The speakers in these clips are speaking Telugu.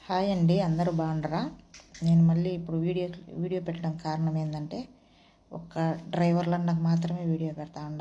హాయ్ అండి అందరూ బాగుండరా నేను మళ్ళీ ఇప్పుడు వీడియో వీడియో పెట్టడం కారణం ఏంటంటే ఒక డ్రైవర్లను నాకు మాత్రమే వీడియో పెడతా ఉండ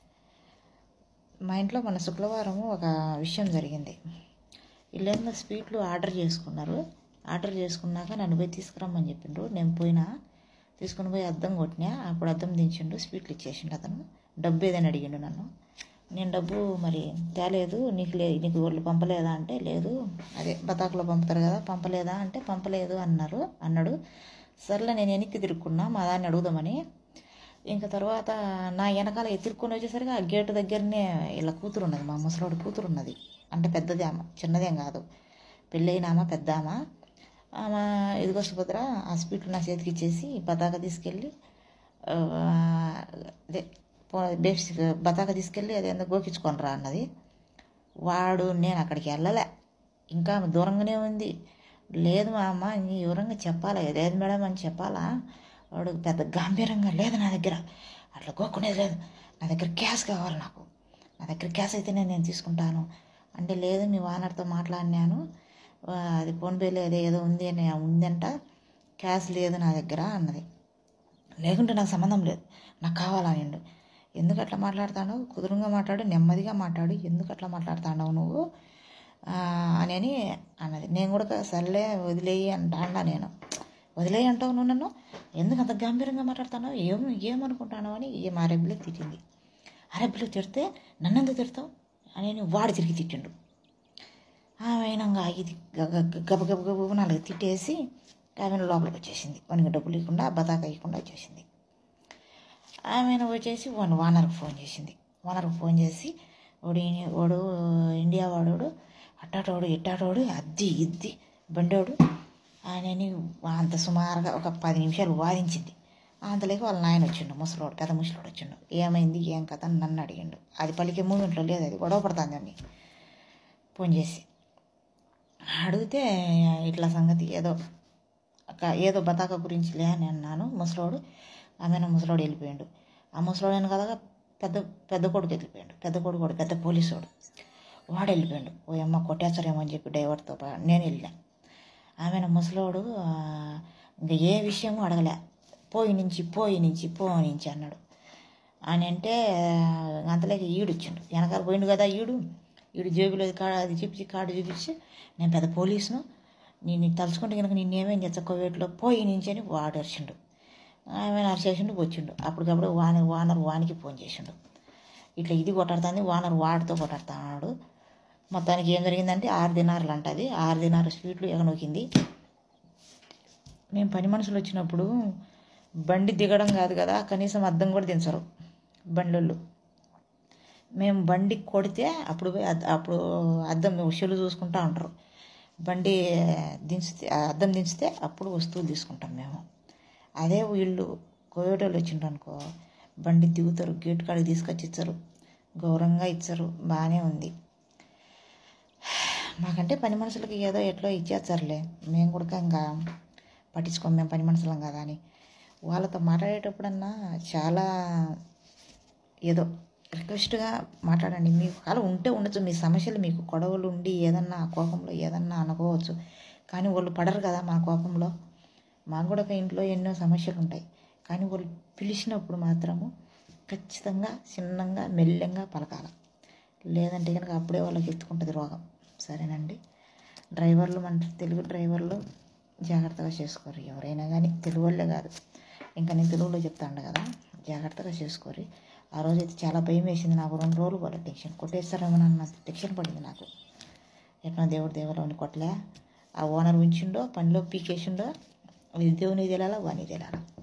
మా ఇంట్లో మన శుక్రవారం ఒక విషయం జరిగింది వీళ్ళేమో స్వీట్లు ఆర్డర్ చేసుకున్నారు ఆర్డర్ చేసుకున్నాక నన్ను పోయి తీసుకురమ్మని చెప్పిండ్రు నేను పోయినా తీసుకుని పోయి అద్దం కొట్టినా అప్పుడు అద్దం దించిండు స్వీట్లు ఇచ్చేసిండు అతను డబ్బు ఏదని అడిగిండు నన్ను నేను డబ్బు మరి తేలేదు నీకు లే నీకు వాళ్ళు పంపలేదా అంటే లేదు అదే బతాకులో పంపుతారు కదా పంపలేదా అంటే పంపలేదు అన్నారు అన్నాడు సర్లే నేను వెనక్కి తిరుక్కున్నా మా దాన్ని అడుగుదామని ఇంకా తర్వాత నా వెనకాల తిరుక్కొని వచ్చేసరికి ఆ గేటు దగ్గరనే ఇలా కూతురు ఉన్నది మా ముసలోడు కూతురు ఉన్నది అంటే పెద్దది ఆమె చిన్నదేం కాదు పెళ్ళైన ఆమె పెద్ద ఆమె ఆమె ఇదిగో సుభద్ర ఆ స్వీట్లు నా చేతికి ఇచ్చేసి బతాక తీసుకెళ్ళి ఆ, అదే పో- బేసిక్ బతాక తీసుకెళ్ళి అదేందో గోకించుకొని రా అన్నది వాడు నేను అక్కడికి వెళ్ళలే ఇంకా ఆమె దూరంగానే ఉంది లేదు మా అమ్మ నీ వివరంగా చెప్పాలా లేదు మేడం అని చెప్పాలా వాడు పెద్ద గంభీరంగా లేదు నా దగ్గర అట్లా గోక్కునేది లేదు నా దగ్గర క్యాష్ కావాలి నాకు నా దగ్గర క్యాష్ అయితేనే నేను తీసుకుంటాను అంటే లేదు మీ వానర్తో మాట్లాడినాను ఆ, అది ఫోన్పే లేదు ఏదో ఉంది అని ఉందంట క్యాష్ లేదు నా దగ్గర అన్నది లేకుంటే నాకు సంబంధం లేదు నాకు కావాలా నిండు ఎందుకు అట్లా మాట్లాడతాను కుదురుగా మాట్లాడు నెమ్మదిగా మాట్లాడు ఎందుకు అట్లా మాట్లాడుతున్నావు నువ్వు ఆ, అని అని అన్నది నేను కూడా సర్లే వదిలేయి అంటాడా నేను వదిలేయి అంటావు నువ్వు నన్ను ఎందుకు అంత గంభీరంగా మాట్లాడుతున్నావు ఏం ఏమనుకుంటాను అని ఏ మా రెబ్బిలో తిట్టింది ఆ రెబ్బిలో తిడితే నన్ను ఎందుకు తిడతావు అని అని వాడు తిరిగి తిట్టిండు ఆమె అయినాక ఇది గబ గబ గబ గబ నాలుగు తిట్టేసి ఆమె లోపలికి వచ్చేసింది వానికి డబ్బులు ఇవ్వకుండా బతాక ఇవ్వకుండా వచ్చేసింది ఆమె వచ్చేసి వాడు వానర్కి ఫోన్ చేసింది వానర్కి ఫోన్ చేసి వాడు ఈ- వాడు ఇండియా వాడోడు అట్టాటోడు ఇట్టాటోడు అద్ది ఇద్ది బండోడు ఆయనని అంత సుమారుగా ఒక పది నిమిషాలు వాదించింది అంతలోకి వాళ్ళ నాయన వచ్చిండు ముసలోడు పెద్ద ముసలోడు వచ్చిండు ఏమైంది ఏం కథ అని నన్ను అడిగిండు అది పలికే మూమెంట్లో లేదు అది గొడవ పడుతుంది అని ఫోన్ చేసి అడిగితే ఇట్లా సంగతి ఏదో ఒక ఏదో బతాక గురించి లే అని అన్నాను ముసలోడు ఆమెను ముసలోడు వెళ్ళిపోయాడు ఆ ముసలోడు అని కదా పెద్ద పెద్ద కొడుకు వెళ్ళిపోయాడు పెద్ద కొడుకు వాడు పెద్ద పోలీసోడు వాడు వెళ్ళిపోయాడు ఓ అమ్మ కొట్టేస్తారేమో అని చెప్పి డ్రైవర్తో పా- నేను వెళ్ళా ఆమెను ముసలోడు ఆ, ఇంకా ఏ విషయమూ అడగలే పోయి నుంచి పోయి నుంచి పోయి నుంచి అన్నాడు అని అంటే అంతలోకి ఈడు వచ్చిండు వెనకాల పోయిండు కదా ఈడు ఈడు జేబులో కాడ అది చూపించి కార్డు చూపించి నేను పెద్ద పోలీసును నేను తలుచుకుంటే కనుక నిన్నేమేం చేస్తా కోవేట్లో పోయి నుంచి అని వాడు అరిచిండు ఆమె అరిచేసిండు వచ్చిండు అప్పటికప్పుడు వాని వానర్ వానికి ఫోన్ చేసిండు ఇట్లా ఇది కొట్టాడుతుంది వానర్ వాడితో కొట్టాడుతున్నాడు మొత్తానికి ఏం జరిగిందంటే ఆరు దినారులు అంటది ఆరు దినారు స్వీట్లు ఎగనొకింది మేము పని మనుషులు వచ్చినప్పుడు బండి దిగడం కాదు కదా కనీసం అద్దం కూడా దించరు బండ్లోళ్ళు మేము బండి కొడితే అప్పుడు పోయి అద్- అప్పుడు అద్దం చెలు చూసుకుంటా ఉంటారు బండి దించితే ఆ అద్దం దించితే అప్పుడు వస్తువులు తీసుకుంటాం మేము అదే వీళ్ళు కోవిడోళ్ళు వచ్చిండ్రు అనుకో బండి దిగుతారు గేట్ కాడికి తీసుకొచ్చి ఇచ్చారు గౌరవంగా ఇచ్చారు బాగానే ఉంది మాకంటే పని మనుషులకి ఏదో ఎట్లో ఇచ్చేస్తారులే మేము కూడా ఇంకా పట్టించుకోం మేము పని మనుషులం కదా అని వాళ్ళతో మాట్లాడేటప్పుడన్నా చాలా ఏదో రిక్వెస్ట్గా మాట్లాడండి మీకు కాలం ఉంటే ఉండొచ్చు మీ సమస్యలు మీకు గొడవలు ఉండి ఏదన్నా ఆ కోపంలో ఏదన్నా అనుకోవచ్చు కానీ వాళ్ళు పడరు కదా మా కోపంలో మాకు కూడా ఒక ఇంట్లో ఎన్నో సమస్యలు ఉంటాయి కానీ వాళ్ళు పిలిచినప్పుడు మాత్రము ఖచ్చితంగా చిన్నంగా మెల్లంగా పలకాల లేదంటే కనుక అప్పుడే వాళ్ళకి ఎత్తుకుంటుంది రోగం సరేనండి డ్రైవర్లు మన తెలుగు డ్రైవర్లు జాగ్రత్తగా చేసుకోరు ఎవరైనా కానీ తెలుగు వాళ్ళే కాదు ఇంకా నేను తెలుగులో చెప్తాను కదా జాగ్రత్తగా చేసుకోరు ఆ రోజు అయితే చాలా భయం వేసింది నాకు రెండు రోజులు కూడా టెన్షన్ కొట్టేస్తారేమోనన్న టెన్షన్ పడింది నాకు ఎట్లా దేవుడు దేవుడు కొట్టలే ఆ ఓనర్ ఉంచిండో పనిలో పీకేసిండో ఇది దేవుని తెలియాలా వాని తెలియాలా